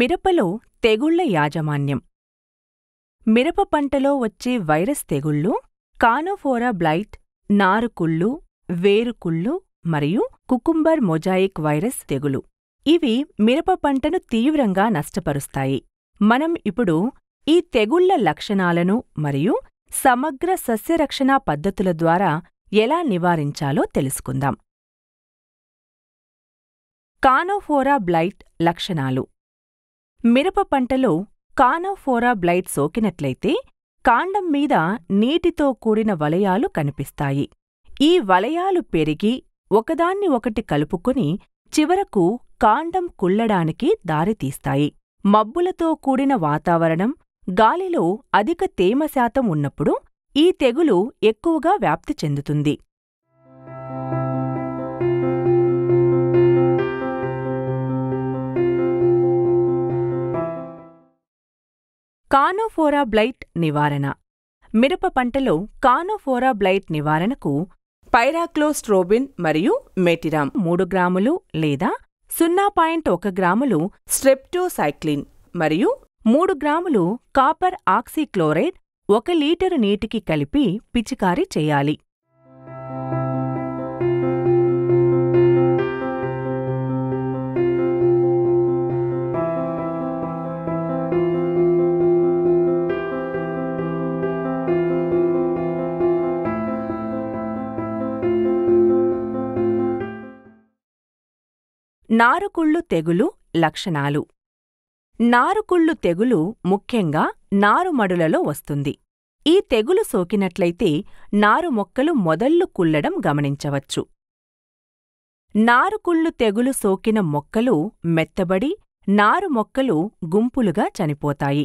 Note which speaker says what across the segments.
Speaker 1: మిరపలో తెగుళ్ల యాజమాన్యం మిరప పంటలో వచ్చే వైరస్ తెగుళ్ళు కానోఫోరా బ్లైట్ నారుకుళ్ళు వేరుకుళ్ళు మరియు కుకుంబర్ మొజాయిక్ వైరస్ తెగులు ఇవి మిరప పంటను తీవ్రంగా నష్టపరుస్తాయి మనం ఇప్పుడు ఈ తెగుళ్ల లక్షణాలను మరియు సమగ్ర సస్యరక్షణా పద్ధతుల ద్వారా ఎలా నివారించాలో తెలుసుకుందాం కానోఫోరా బ్లైట్ లక్షణాలు మిరప పంటలో కానోఫోరా బ్లైట్ సోకినట్లయితే కాండం మీద నీటితో కూడిన వలయాలు కనిపిస్తాయి ఈ వలయాలు పెరిగి ఒకదాన్ని ఒకటి కలుపుకుని చివరకు కాండం కుళ్ళడానికి దారితీస్తాయి మబ్బులతో కూడిన వాతావరణం గాలిలో అధిక తేమ శాతం ఉన్నప్పుడు ఈ తెగులు ఎక్కువగా వ్యాప్తి చెందుతుంది కానోఫోరా బ్లైట్ నివారణ మిరప పంటలో కానోఫోరా బ్లైట్ నివారణకు పైరాక్లోస్ట్రోబిన్ మరియు మెటిరామ్ మూడు గ్రాములు లేదా సున్నా పాయింట్ ఒక గ్రాములు స్ట్రెప్టోసైక్లిన్ మరియు మూడు గ్రాములు కాపర్ ఆక్సీక్లోరైడ్ ఒక లీటరు నీటికి కలిపి పిచికారీ చేయాలి నారుకుళ్ళు తెగులు లక్షణాలు నారుకుళ్ళు తెగులు ముఖ్యంగా నారుమడులలో వస్తుంది ఈ తెగులు సోకినట్లయితే నారు మొక్కలు మొదళ్ళు కుళ్ళడం గమనించవచ్చు నారుకుళ్ళు తెగులు సోకిన మొక్కలు మెత్తబడి నారు మొక్కలు గుంపులుగా చనిపోతాయి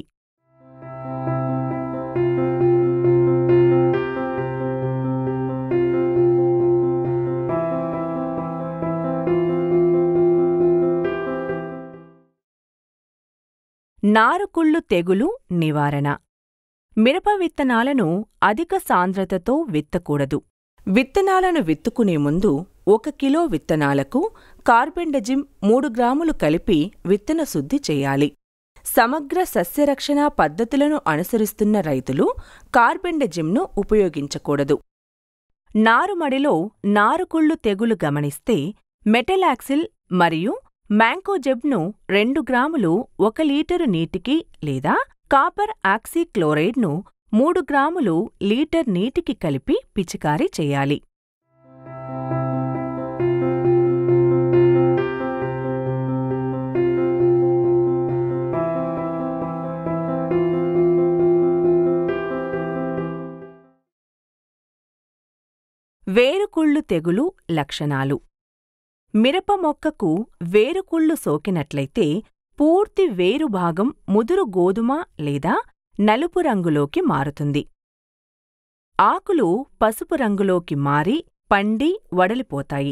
Speaker 1: నారుకుళ్ళు తెగులు నివారణ మిరప విత్తనాలను అధిక సాంద్రతతో విత్తకూడదు విత్తనాలను విత్తుకునే ముందు ఒక కిలో విత్తనాలకు కార్బెండజిమ్ మూడు గ్రాములు కలిపి విత్తన శుద్ధి చేయాలి సమగ్ర సస్యరక్షణ పద్ధతులను అనుసరిస్తున్న రైతులు కార్బెండజిమ్ను ఉపయోగించకూడదు నారుమడిలో నారుకుళ్ళు తెగులు గమనిస్తే మెటలాక్సిల్ మరియు మ్యాంకోజెబ్ను రెండు గ్రాములు ఒక లీటరు నీటికి లేదా కాపర్ ఆక్సీక్లోరైడ్ను మూడు గ్రాములు లీటర్ నీటికి కలిపి పిచికారీ చేయాలి వేరుకుళ్ళు తెగులు లక్షణాలు మిరప మొక్కకు వేరుకుళ్ళు సోకినట్లయితే పూర్తి వేరు భాగం ముదురు గోధుమ లేదా నలుపు రంగులోకి మారుతుంది ఆకులు పసుపు రంగులోకి మారి పండి వడలిపోతాయి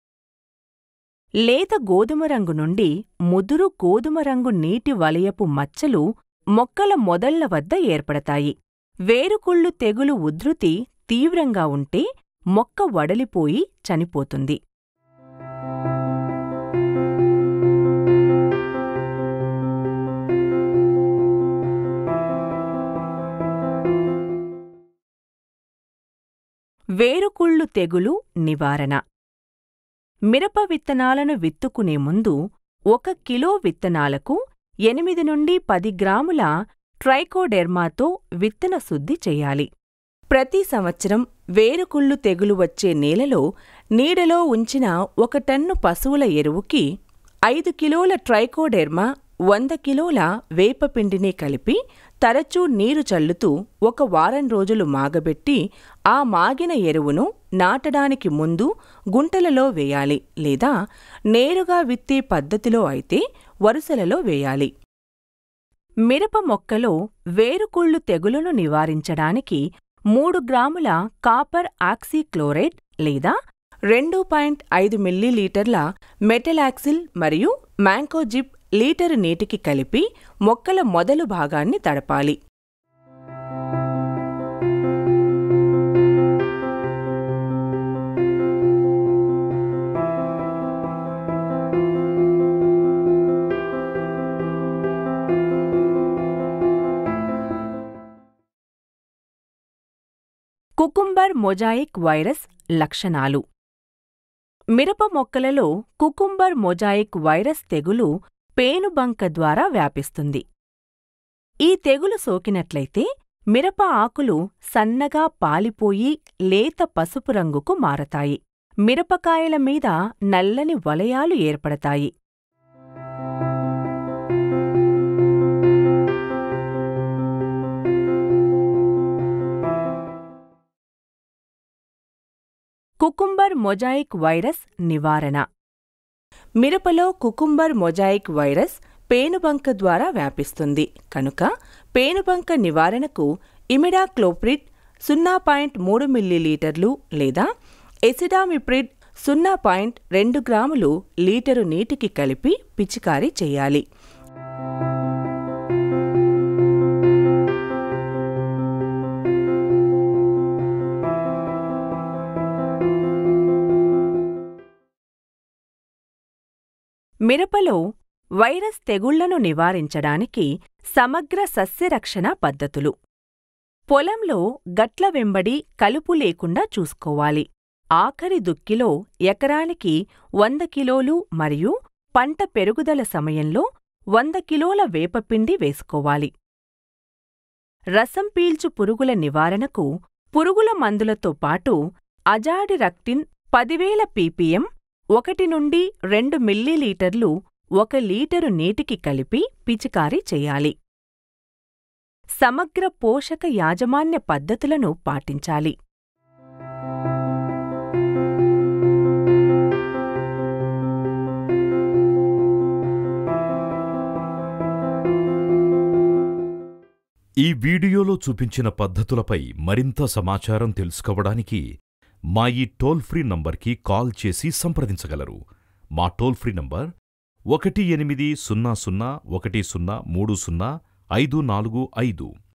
Speaker 1: లేత గోధుమ రంగు నుండి ముదురు గోధుమ రంగు నీటి వలయపు మచ్చలు మొక్కల మొదళ్ల వద్ద ఏర్పడతాయి వేరుకుళ్ళు తెగులు ఉధృతి తీవ్రంగా ఉంటే మొక్క వడలిపోయి చనిపోతుంది వేరుకుళ్ళు తెగులు నివారణ మిరప విత్తనాలను విత్తుకునే ముందు ఒక కిలో విత్తనాలకు ఎనిమిది నుండి పది గ్రాముల ట్రైకోడెర్మాతో విత్తన శుద్ధి చెయ్యాలి ప్రతి సంవత్సరం వేరుకుళ్ళు తెగులు వచ్చే నేలలో నీడలో ఉంచిన ఒక టన్ను పశువుల ఎరువుకి ఐదు కిలోల ట్రైకోడెర్మా వంద కిలోల వేపపిండిని కలిపి తరచూ నీరు చల్లుతూ ఒక వారం రోజులు మాగబెట్టి ఆ మాగిన ఎరువును నాటడానికి ముందు గుంటలలో వేయాలి లేదా నేరుగా విత్తే పద్ధతిలో అయితే వరుసలలో వేయాలి మిరప మొక్కలో వేరుకుళ్ళు తెగులును నివారించడానికి మూడు గ్రాముల కాపర్ ఆక్సీక్లోరైడ్ లేదా రెండు పాయింట్ ఐదు మిల్లీలీటర్ల మెటలాక్సిల్ మరియు మ్యాంకోజిప్ లీటరు నీటికి కలిపి మొక్కల మొదలు భాగాన్ని తడపాలి కుకుంబర్ మొజాయిక్ వైరస్ లక్షణాలు మిరప మొక్కలలో కుకుంబర్ మొజాయిక్ వైరస్ తెగులు పేనుబంక ద్వారా వ్యాపిస్తుంది ఈ తెగులు సోకినట్లయితే మిరప ఆకులు సన్నగా పాలిపోయి లేత పసుపు రంగుకు మారతాయి మిరపకాయల మీద నల్లని వలయాలు ఏర్పడతాయి కుకుంబర్ మొజాయిక్ వైరస్ నివారణ మిరపలో కుకుంబర్ మొజాయిక్ వైరస్ పేనుబంక ద్వారా వ్యాపిస్తుంది కనుక పేనుబంక నివారణకు ఇమిడాక్లోప్రిడ్ సున్నా పాయింట్ మూడు మిల్లీలీటర్లు లేదా ఎసిడామిప్రిడ్ సున్నా పాయింట్ రెండు గ్రాములు లీటరు నీటికి కలిపి పిచికారీ చేయాలి మిరపలో వైరస్ తెగుళ్లను నివారించడానికి సమగ్ర సస్యరక్షణ పద్ధతులు పొలంలో గట్ల వెంబడి కలుపు లేకుండా చూసుకోవాలి ఆఖరి దుక్కిలో ఎకరానికి వంద కిలోలు మరియు పంట పెరుగుదల సమయంలో వంద కిలోల వేపపిండి వేసుకోవాలి రసం పీల్చు పురుగుల నివారణకు పురుగుల మందులతో పాటు అజాడిరక్టిన్ పదివేల పీపీఎం ఒకటి నుండి రెండు మిల్లీలీటర్లు ఒక లీటరు నీటికి కలిపి పిచికారీ చేయాలి సమగ్ర పోషక యాజమాన్య పద్ధతులను పాటించాలి
Speaker 2: ఈ వీడియోలో చూపించిన పద్ధతులపై మరింత సమాచారం తెలుసుకోవడానికి మా ఈ టోల్ ఫ్రీ నంబర్కి కాల్ చేసి సంప్రదించగలరు మా టోల్ ఫ్రీ నంబర్ ఒకటి ఎనిమిది సున్నా సున్నా ఒకటి సున్నా మూడు సున్నా ఐదు నాలుగు ఐదు